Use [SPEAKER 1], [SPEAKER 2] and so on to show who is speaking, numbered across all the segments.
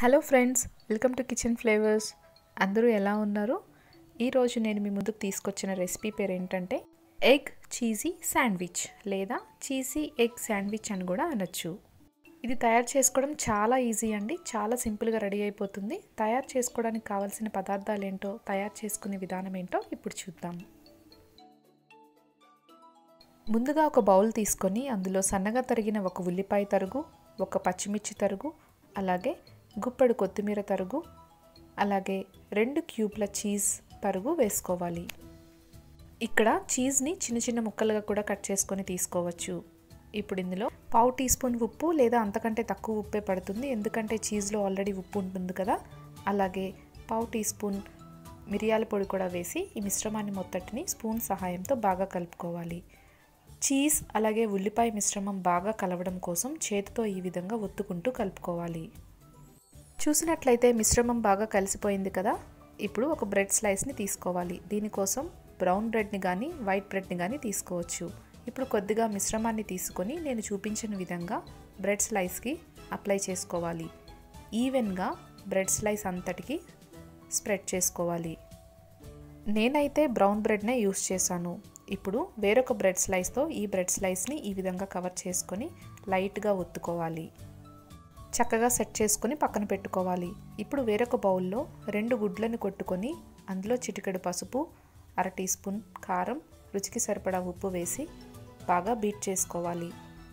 [SPEAKER 1] hello friends welcome to kitchen flavours అందరూ ఎలా ఉన్నారు ఈరోజు నేను మీ ముందుకు తీసుకొచ్చిన రెసిపీ పేరు ఏంటంటే ఎగ్ చీజీ శాండ్విచ్ లేదా చీజీ ఎగ్ శాండ్విచ్ అని కూడా అనొచ్చు ఇది తయారు చేసుకోవడం చాలా ఈజీ అండి చాలా సింపుల్గా రెడీ అయిపోతుంది తయారు చేసుకోవడానికి కావాల్సిన పదార్థాలు ఏంటో తయారు చేసుకునే విధానం ఏంటో ఇప్పుడు చూద్దాం ముందుగా ఒక బౌల్ తీసుకొని అందులో సన్నగా తరిగిన ఒక ఉల్లిపాయ తరుగు ఒక పచ్చిమిర్చి తరుగు అలాగే గుప్పెడు కొత్తిమీర తరుగు అలాగే రెండు క్యూబ్ల చీజ్ తరుగు వేసుకోవాలి ఇక్కడ చీజ్ని చిన్న చిన్న ముక్కలుగా కూడా కట్ చేసుకొని తీసుకోవచ్చు ఇప్పుడు ఇందులో పావు టీ స్పూన్ ఉప్పు లేదా అంతకంటే తక్కువ ఉప్పే పడుతుంది ఎందుకంటే చీజ్లో ఆల్రెడీ ఉప్పు ఉంటుంది కదా అలాగే పావు టీ స్పూన్ మిరియాల పొడి కూడా వేసి ఈ మిశ్రమాన్ని మొత్తటిని స్పూన్ సహాయంతో బాగా కలుపుకోవాలి చీజ్ అలాగే ఉల్లిపాయ మిశ్రమం బాగా కలవడం కోసం చేతితో ఈ విధంగా ఒత్తుకుంటూ కలుపుకోవాలి చూసినట్లయితే మిశ్రమం బాగా కలిసిపోయింది కదా ఇప్పుడు ఒక బ్రెడ్ స్లైస్ని తీసుకోవాలి దీనికోసం బ్రౌన్ బ్రెడ్ని కానీ వైట్ బ్రెడ్ని కానీ తీసుకోవచ్చు ఇప్పుడు కొద్దిగా మిశ్రమాన్ని తీసుకొని నేను చూపించిన విధంగా బ్రెడ్ స్లైస్కి అప్లై చేసుకోవాలి ఈవెన్గా బ్రెడ్ స్లైస్ అంతటికి స్ప్రెడ్ చేసుకోవాలి నేనైతే బ్రౌన్ బ్రెడ్నే యూస్ చేశాను ఇప్పుడు వేరొక బ్రెడ్ స్లైస్తో ఈ బ్రెడ్ స్లైస్ని ఈ విధంగా కవర్ చేసుకొని లైట్గా ఒత్తుకోవాలి చక్కగా సెట్ చేసుకొని పక్కన పెట్టుకోవాలి ఇప్పుడు వేరొక బౌల్లో రెండు గుడ్లను కొట్టుకొని అందులో చిటికెడు పసుపు అర టీ స్పూన్ కారం రుచికి సరిపడా ఉప్పు వేసి బాగా బీట్ చేసుకోవాలి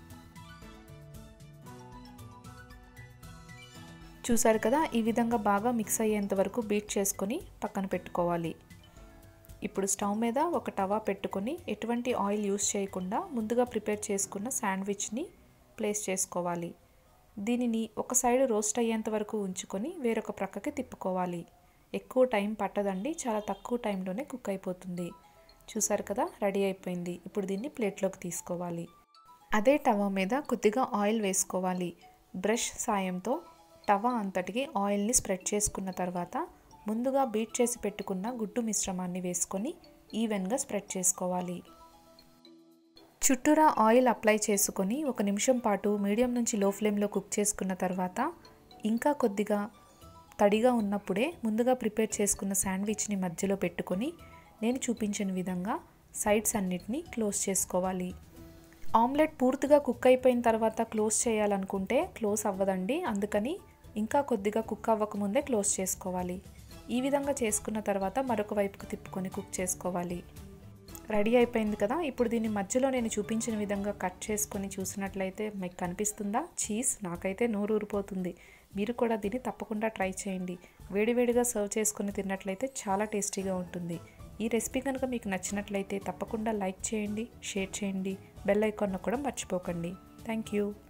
[SPEAKER 1] చూసారు కదా ఈ విధంగా బాగా మిక్స్ అయ్యేంత వరకు బీట్ చేసుకొని పక్కన పెట్టుకోవాలి ఇప్పుడు స్టవ్ మీద ఒక టవా పెట్టుకొని ఎటువంటి ఆయిల్ యూస్ చేయకుండా ముందుగా ప్రిపేర్ చేసుకున్న శాండ్విచ్ని ప్లేస్ చేసుకోవాలి దీనిని ఒక సైడ్ రోస్ట్ అయ్యేంత వరకు ఉంచుకొని వేరొక ప్రక్కకి తిప్పుకోవాలి ఎక్కువ టైం పట్టదండి చాలా తక్కువ టైంలోనే కుక్ అయిపోతుంది చూసారు కదా రెడీ అయిపోయింది ఇప్పుడు దీన్ని ప్లేట్లోకి తీసుకోవాలి అదే టవా మీద కొద్దిగా ఆయిల్ వేసుకోవాలి బ్రష్ సాయంతో టవా అంతటికి ఆయిల్ని స్ప్రెడ్ చేసుకున్న తర్వాత ముందుగా బీట్ చేసి పెట్టుకున్న గుడ్డు మిశ్రమాన్ని వేసుకొని ఈవెన్గా స్ప్రెడ్ చేసుకోవాలి చుట్టూరా ఆయిల్ అప్లై చేసుకొని ఒక నిమిషం పాటు మీడియం నుంచి లో ఫ్లేమ్లో కుక్ చేసుకున్న తర్వాత ఇంకా కొద్దిగా తడిగా ఉన్నప్పుడే ముందుగా ప్రిపేర్ చేసుకున్న శాండ్విచ్ని మధ్యలో పెట్టుకొని నేను చూపించిన విధంగా సైడ్స్ అన్నిటినీ క్లోజ్ చేసుకోవాలి ఆమ్లెట్ పూర్తిగా కుక్ అయిపోయిన తర్వాత క్లోజ్ చేయాలనుకుంటే క్లోజ్ అవ్వదండి అందుకని ఇంకా కొద్దిగా కుక్ అవ్వకముందే క్లోజ్ చేసుకోవాలి ఈ విధంగా చేసుకున్న తర్వాత మరొక వైపుకు తిప్పుకొని కుక్ చేసుకోవాలి రెడీ అయిపోయింది కదా ఇప్పుడు దీన్ని మధ్యలో నేను చూపించిన విధంగా కట్ చేసుకొని చూసినట్లయితే మీకు కనిపిస్తుందా చీజ్ నాకైతే నోరు ఊరిపోతుంది మీరు కూడా దీన్ని తప్పకుండా ట్రై చేయండి వేడివేడిగా సర్వ్ చేసుకొని తిన్నట్లయితే చాలా టేస్టీగా ఉంటుంది ఈ రెసిపీ కనుక మీకు నచ్చినట్లయితే తప్పకుండా లైక్ చేయండి షేర్ చేయండి బెల్ ఐకాన్ కూడా మర్చిపోకండి థ్యాంక్ యూ